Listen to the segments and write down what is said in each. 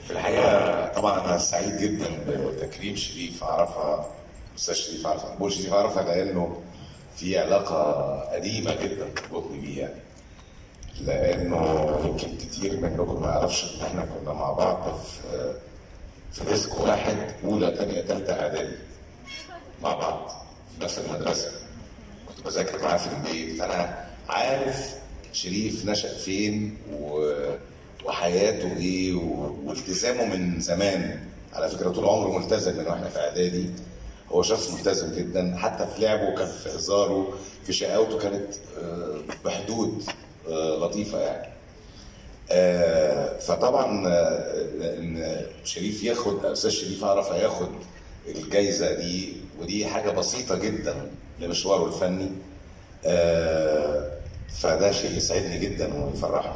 في الحقيقه طبعا انا سعيد جدا بتكريم شريف عرفه استاذ شريف عرفه بقول شريف عرفه لانه في علاقه قديمه جدا تربطني بيه يعني لانه يمكن كتير منكم ما يعرفش ان احنا كنا مع بعض في في ديسك واحد اولى ثانيه ثالثه اعدادي مع بعض في نفس المدرسه كنت بذاكر معاه في البيت فانا عارف شريف نشأ فين و... وحياته ايه و... والتزامه من زمان على فكره طول عمره ملتزم من واحنا في اعدادي هو شخص ملتزم جدا حتى في لعبه كان في هزاره في شقاوته كانت آه، بحدود آه، لطيفه يعني آه، فطبعا آه، ان شريف ياخد استاذ شريف عرف هياخد الجايزه دي ودي حاجه بسيطه جدا لمشواره الفني آه، فده شيء يسعدني جدا ويفرحني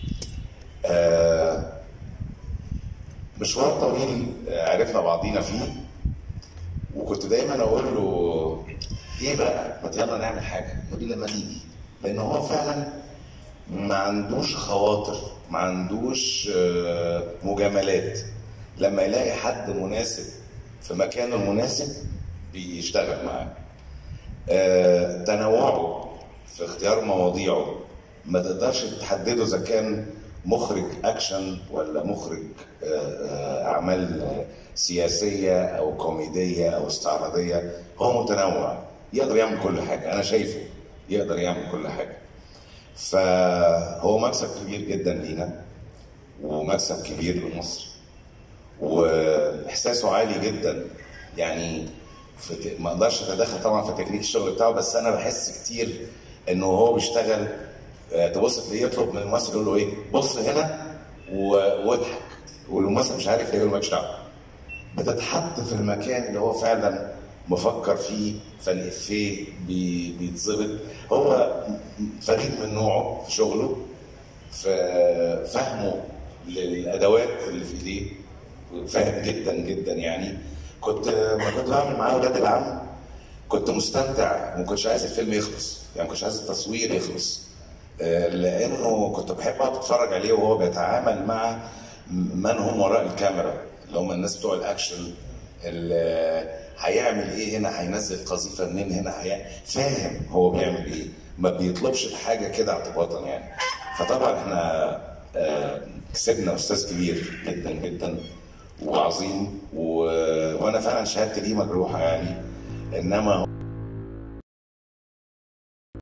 آه، مشوار طويل آه، عرفنا بعضينا فيه وكنت دايما اقول له ايه بقى ما يلا نعمل حاجه يقول لي لما تيجي لان هو فعلا ما عندوش خواطر ما عندوش آه، مجاملات لما يلاقي حد مناسب في مكانه المناسب بيشتغل معاه آه، تنوعه في اختيار مواضيعه ما تقدرش تحدده اذا كان مخرج اكشن ولا مخرج آه، آه، اعمال سياسيه او كوميديه او استعراضيه هو متنوع يقدر يعمل كل حاجه انا شايفه يقدر يعمل كل حاجه فهو مكسب كبير جدا لينا ومكسب كبير لمصر واحساسه عالي جدا يعني في ت- ما اقدرش اتدخل طبعا في تكنيك الشغل بتاعه بس انا بحس كتير انه هو بيشتغل آه، تبص تلاقيه يطلب من الممثل يقول له ايه بص هنا و- واضحك والممثل مش عارف يقول له مالكش دعوه بتتحط في المكان اللي هو فعلا مفكر فيه فالإفيه بي- بيتظبط هو فريد من نوعه في شغله في فهمه للادوات اللي في ايديه فاهم جدا جدا يعني كنت ما كنت بعمل معاه ولاد العم كنت مستمتع وما كنتش عايز الفيلم يخلص يعني ما كنتش عايز التصوير يخلص آه، لانه كنت بحب اقعد اتفرج عليه وهو بيتعامل مع من هم وراء الكاميرا اللي هم الناس بتوع الاكشن اللي هيعمل ايه هنا هينزل قذيفه منين هنا هي... فاهم هو بيعمل ايه ما بيطلبش الحاجه كده اعتباطا يعني فطبعا احنا آه، كسبنا استاذ كبير جدا جدا وعظيم و... وانا فعلا شهادتي ليه مجروحه يعني انما